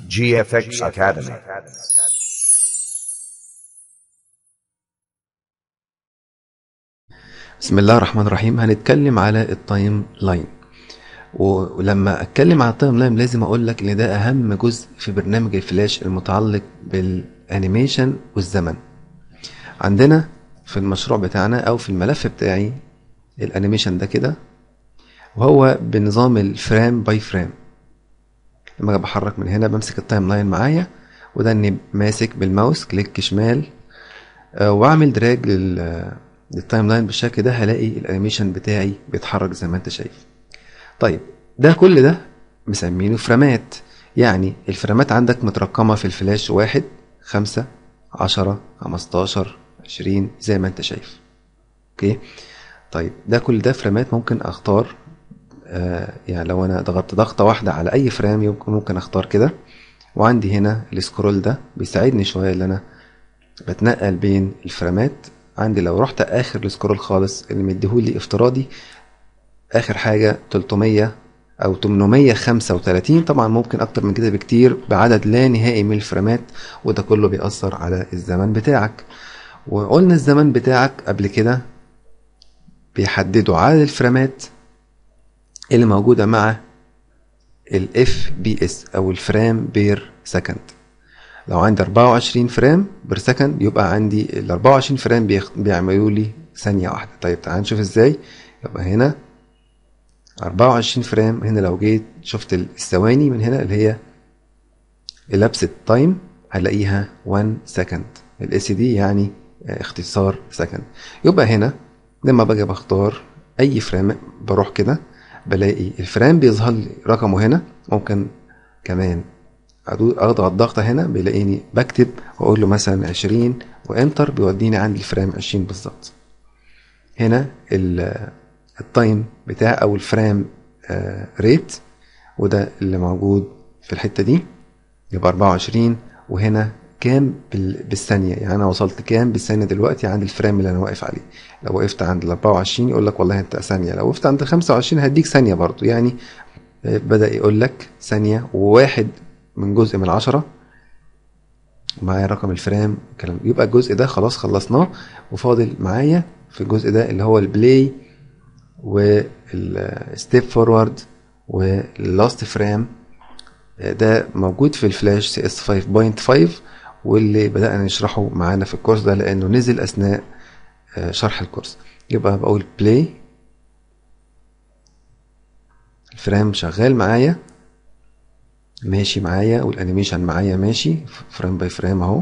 GFX Academy. بسم الله الرحمن الرحيم هنتكلم على التايم لاين ولما اتكلم على التايم لاين لازم اقول لك ان ده اهم جزء في برنامج الفلاش المتعلق بالانيميشن والزمن عندنا في المشروع بتاعنا او في الملف بتاعي الانيميشن ده كده وهو بنظام الفريم باي فريم لما اجي بحرك من هنا بمسك التايم لاين معايا وده اني ماسك بالماوس كليك شمال آه، واعمل دراج لل للتايم لاين بالشكل ده هلاقي الانيميشن بتاعي بيتحرك زي ما انت شايف طيب ده كل ده مسمينه فريمات يعني الفريمات عندك مترقمة في الفلاش واحد خمسة عشرة خمستاشر عشرين زي ما انت شايف اوكي طيب ده كل ده فريمات ممكن اختار آه يعني لو انا ضغطت ضغطة واحدة على اي فريم يمكن ممكن اختار كده وعندي هنا السكرول ده بيساعدني شوية ان انا بتنقل بين الفريمات عندي لو رحت اخر السكرول خالص اللي مديهولي افتراضي اخر حاجة 300 او 835 طبعا ممكن اكتر من كده بكتير بعدد لا نهائي من الفريمات وده كله بيأثر على الزمن بتاعك وقلنا الزمن بتاعك قبل كده بيحددوا عدد الفريمات اللي موجودة مع ال FPS او الفريم بير سكند لو عندي 24 فريم بير سكند يبقى عندي ال 24 فريم بيخ... بيعملوا لي ثانية واحدة طيب تعال نشوف ازاي يبقى هنا 24 فريم هنا لو جيت شفت الثواني من هنا اللي هي elapsed تايم هلاقيها 1 سكند الاس دي يعني اختصار سكند يبقى هنا لما باجي بختار اي فريم بروح كده بلاقي الفريم بيظهر لي رقمه هنا ممكن كمان اضغط ضغطة هنا بيلاقيني بكتب واقول له مثلا 20 وانتر بيوديني عند الفريم 20 بالظبط هنا التايم بتاع او الفريم ريت وده اللي موجود في الحتة دي يبقى 24 وهنا كام بالثانية يعني انا وصلت كام بالثانية دلوقتي عند الفريم اللي انا واقف عليه لو وقفت عند ال 24 يقول لك والله انت ثانية لو وقفت عند ال 25 هديك ثانية برضو يعني بدأ يقول لك ثانية وواحد من جزء من العشرة معايا رقم الفريم الكلام يبقى الجزء ده خلاص خلصناه وفاضل معايا في الجزء ده اللي هو البلاي والستيب فورورد واللاست فريم ده موجود في الفلاش سي اس 5.5 واللي بدأنا نشرحه معانا في الكورس ده لأنه نزل أثناء شرح الكورس يبقى بقول بلاي الفريم شغال معايا ماشي معايا والانيميشن معايا ماشي فريم باي فريم اهو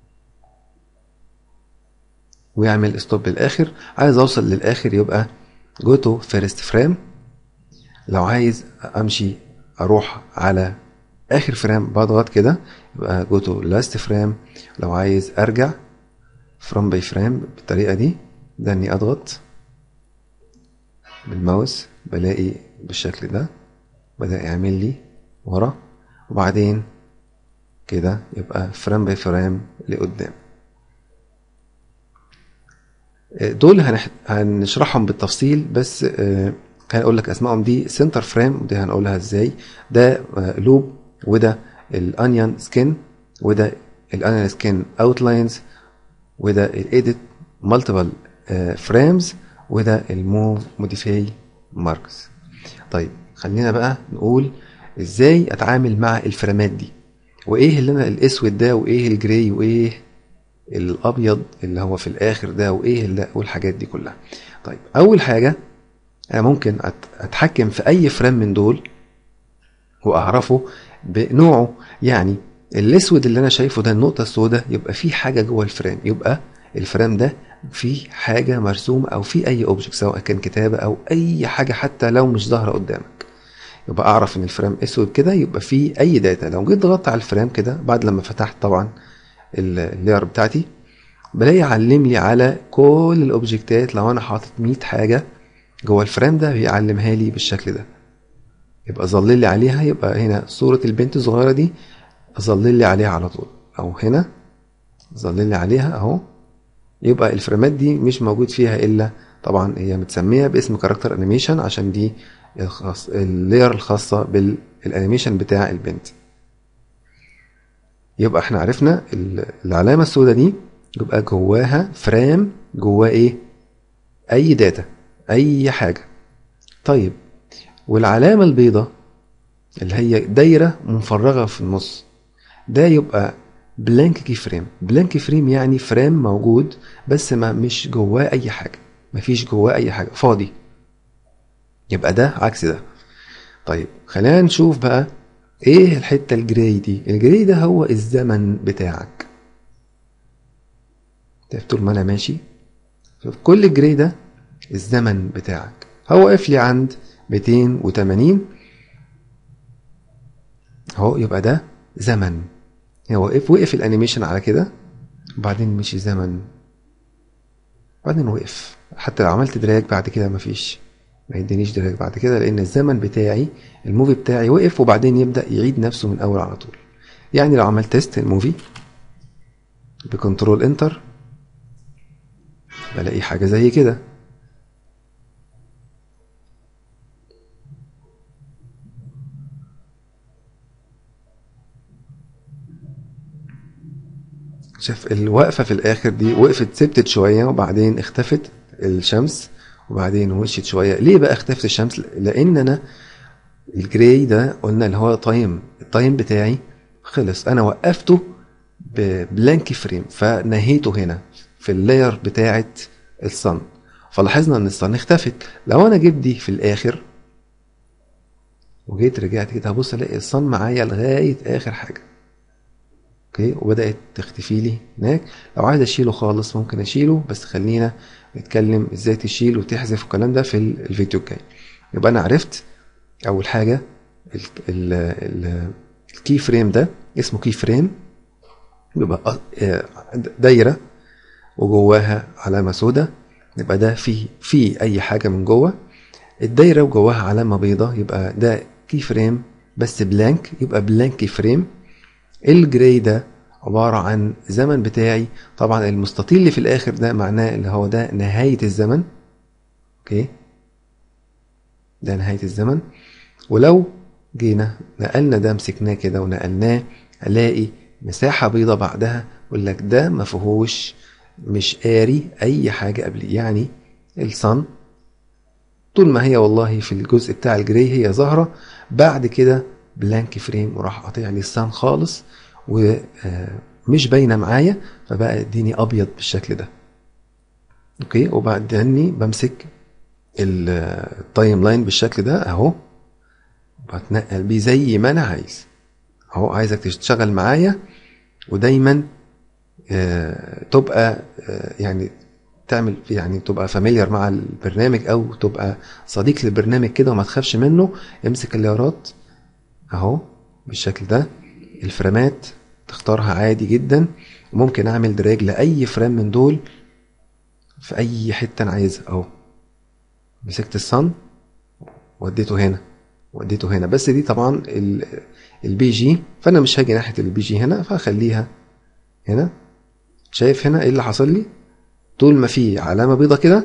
ويعمل ستوب للاخر عايز اوصل للاخر يبقى جو تو فيرست فريم لو عايز امشي اروح على اخر فريم بضغط كده يبقى جو تو لاست فريم لو عايز ارجع فريم باي فريم بالطريقه دي ده اني اضغط بالماوس بلاقي بالشكل ده بدا يعمل لي ورا وبعدين كده يبقى فريم باي فريم لقدام دول هنح... هنشرحهم بالتفصيل بس هنقول لك اسمائهم دي سنتر فريم ودي هنقولها ازاي ده لوب وده الانيون سكين وده الانيون سكين اوتلاينز وده الايديت مالتيبل فريمز وده الموف موديفاي ماركس طيب خلينا بقى نقول ازاي اتعامل مع الفريمات دي وايه اللي انا الاسود ده وايه الجراي وايه الابيض اللي هو في الاخر ده وايه اللي والحاجات دي كلها طيب اول حاجه انا ممكن اتحكم في اي فريم من دول واعرفه بنوعه يعني الاسود اللي انا شايفه ده النقطه السوداء يبقى في حاجه جوه الفريم يبقى الفريم ده في حاجه مرسومه او في اي اوبجكت سواء كان كتابه او اي حاجه حتى لو مش ظاهره قدامك يبقى اعرف ان الفريم اسود كده يبقى فيه اي داتا لو جيت ضغطت على الفريم كده بعد لما فتحت طبعا اللاير بتاعتي بلاقي علم لي على كل الاوبجكتات لو انا حاطط 100 حاجه جوه الفريم ده بيعلمها لي بالشكل ده يبقى ظلل لي عليها يبقى هنا صوره البنت الصغيره دي ظلل لي عليها على طول او هنا ظلل لي عليها اهو يبقى الفريمات دي مش موجود فيها الا طبعا هي متسميه باسم كاركتر انيميشن عشان دي الخاص اللاير الخاصة بالانيميشن بتاع البنت يبقى احنا عرفنا ال- العلامة السوداء دي يبقى جواها فريم جواه ايه اي داتا اي حاجة طيب والعلامة البيضاء اللي هي دايرة مفرغة في النص ده يبقى بلانك كي فريم بلانك فريم يعني فريم موجود بس ما مش جواه اي حاجة مفيش جواه اي حاجة فاضي يبقى ده عكس ده طيب خلينا نشوف بقى ايه الحتة الجراي دي الجراي ده هو الزمن بتاعك طيب طول ما انا ماشي شوف كل الجراي ده الزمن بتاعك هو واقف لي عند 280 اهو يبقى ده زمن هو وقف وقف الانيميشن على كده وبعدين مشي زمن بعدين وقف حتى لو عملت دراج بعد كده مفيش ما يدينيش دراج بعد كده لان الزمن بتاعي الموفي بتاعي وقف وبعدين يبدا يعيد نفسه من اول على طول يعني لو عملت تيست الموفي بكنترول انتر بلاقي حاجه زي كده شاف الوقفه في الاخر دي وقفت سبتت شويه وبعدين اختفت الشمس وبعدين مشيت شويه ليه بقى اختفت الشمس لان انا الجراي ده قلنا اللي هو تايم التايم بتاعي خلص انا وقفته ببلانك فريم فنهيته هنا في اللاير بتاعه الصن فلاحظنا ان الصن اختفت لو انا جيت دي في الاخر وجيت رجعت كده هبص الاقي الصن معايا لغايه اخر حاجه اوكي وبدات تختفي لي هناك لو عايز اشيله خالص ممكن اشيله بس خلينا نتكلم ازاي تشيل وتحذف الكلام ده في الفيديو الجاي يبقى انا عرفت اول حاجه ال- ال- ال- الكي فريم ده اسمه كي فريم بيبقى أ- آه، دايره وجواها علامه سوداء يبقى ده في في اي حاجه من جوه الدايره وجواها علامه بيضاء يبقى ده كي فريم بس بلانك يبقى بلانك كي فريم الجراي ده عبارة عن زمن بتاعي طبعا المستطيل اللي في الآخر ده معناه اللي هو ده نهاية الزمن اوكي ده نهاية الزمن ولو جينا نقلنا ده مسكناه كده ونقلناه هلاقي مساحة بيضة بعدها يقول لك ده ما فيهوش مش قاري أي حاجة قبليه يعني الصن طول ما هي والله في الجزء بتاع الجراي هي ظاهرة بعد كده بلانك فريم وراح قاطع لي الصن خالص ومش باينة معايا فبقى اديني أبيض بالشكل ده اوكي وبعدين بمسك ال- التايم لاين بالشكل ده اهو بتنقل بيه زي ما انا عايز اهو عايزك تشتغل معايا ودايما آه، تبقى آه، يعني تعمل يعني تبقى فاميليار مع البرنامج او تبقى صديق للبرنامج كده وما تخافش منه امسك الليارات اهو بالشكل ده الفريمات تختارها عادي جدا ممكن اعمل دراج لاي فريم من دول في اي حته انا عايزها اهو مسكت الصن وديته هنا وديته هنا بس دي طبعا ال- البي جي فانا مش هاجي ناحيه البي جي هنا فهخليها هنا شايف هنا ايه اللي حصل لي طول ما في علامه بيضه كده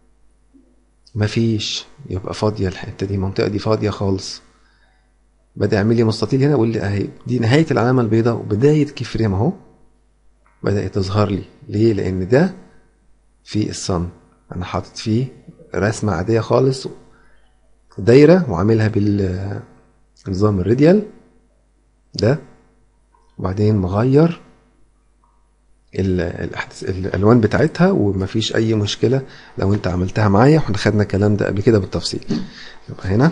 مفيش يبقى فاضيه الحته دي المنطقه دي فاضيه خالص بدا يعمل لي مستطيل هنا ويقول لي اهي دي نهايه العلامه البيضاء وبدايه كي فريم اهو بدات تظهر لي ليه لان ده في الصن انا حاطط فيه رسمه عاديه خالص دايره وعاملها بالنظام الراديال ده وبعدين مغير ال- الأحداث الالوان بتاعتها ومفيش اي مشكله لو انت عملتها معايا واحنا خدنا الكلام ده قبل كده بالتفصيل يبقى هنا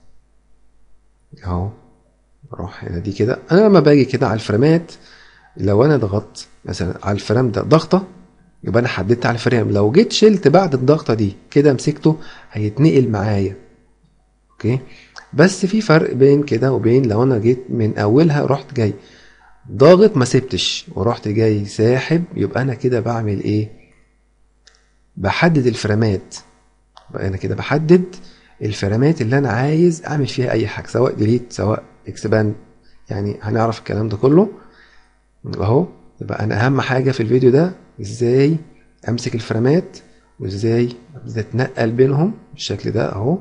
اهو بروح هنا دي كده انا لما باجي كده على الفريمات لو انا ضغطت مثلا على الفريم ده ضغطه يبقى انا حددت على الفريم لو جيت شلت بعد الضغطه دي كده مسكته هيتنقل معايا اوكي بس في فرق بين كده وبين لو انا جيت من اولها رحت جاي ضاغط ما سبتش ورحت جاي ساحب يبقى انا كده بعمل ايه بحدد الفريمات بقى انا كده بحدد الفريمات اللي انا عايز اعمل فيها اي حاجه سواء ديليت سواء اكسباند يعني هنعرف الكلام ده كله اهو يبقى انا اهم حاجه في الفيديو ده ازاي امسك الفريمات وازاي ابدا اتنقل بينهم بالشكل ده اهو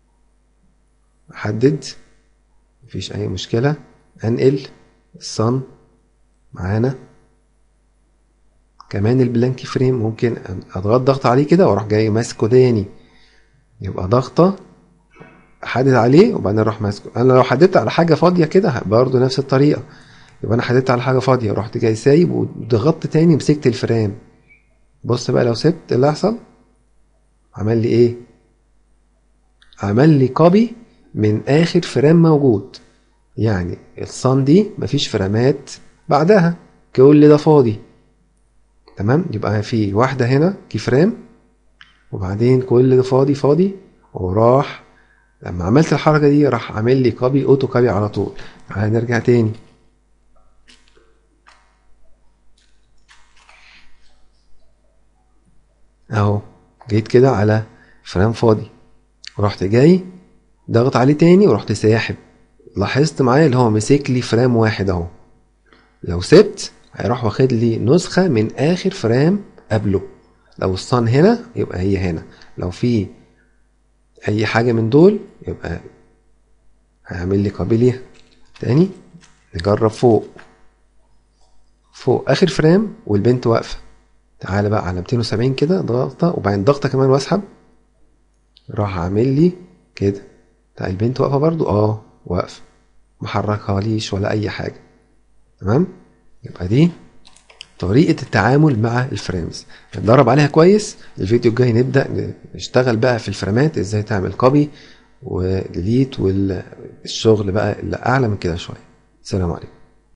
احدد مفيش اي مشكله انقل الصن معانا كمان البلانك فريم ممكن اضغط ضغط عليه كده واروح جاي ماسكه تاني يبقى ضغطه احدد عليه وبعدين اروح ماسكه انا لو حددت على حاجه فاضيه كده برضه نفس الطريقه يبقى انا حددت على حاجه فاضيه رحت جاي سايب وضغطت تاني مسكت الفريم بص بقى لو سبت إيه اللي هيحصل عمل لي ايه عمل لي كوبي من اخر فريم موجود يعني الصن دي مفيش فريمات بعدها كل ده فاضي تمام يبقى في واحدة هنا كي فريم وبعدين كل ده فاضي فاضي وراح لما عملت الحركة دي راح عامل لي كوبي اوتو كوبي على طول هنرجع تاني اهو جيت كده على فريم فاضي ورحت جاي ضغط عليه تاني ورحت ساحب لاحظت معايا اللي هو مسك لي فريم واحد اهو لو سبت هيروح واخد لي نسخة من آخر فريم قبله لو الصن هنا يبقى هي هنا لو في أي حاجة من دول يبقى هيعمل لي قابلية تاني نجرب فوق فوق آخر فريم والبنت واقفة تعالى بقى على 270 كده ضغطة وبعدين ضغطة كمان واسحب راح عامل لي كده لا البنت واقفة برضو اه واقفة محركها ليش ولا أي حاجة تمام يبقى دي طريقة التعامل مع الفريمز نتدرب عليها كويس الفيديو الجاي نبدأ نشتغل بقى في الفريمات ازاي تعمل كوبي وديليت والشغل بقى اللي أعلى من كده شوية سلام عليكم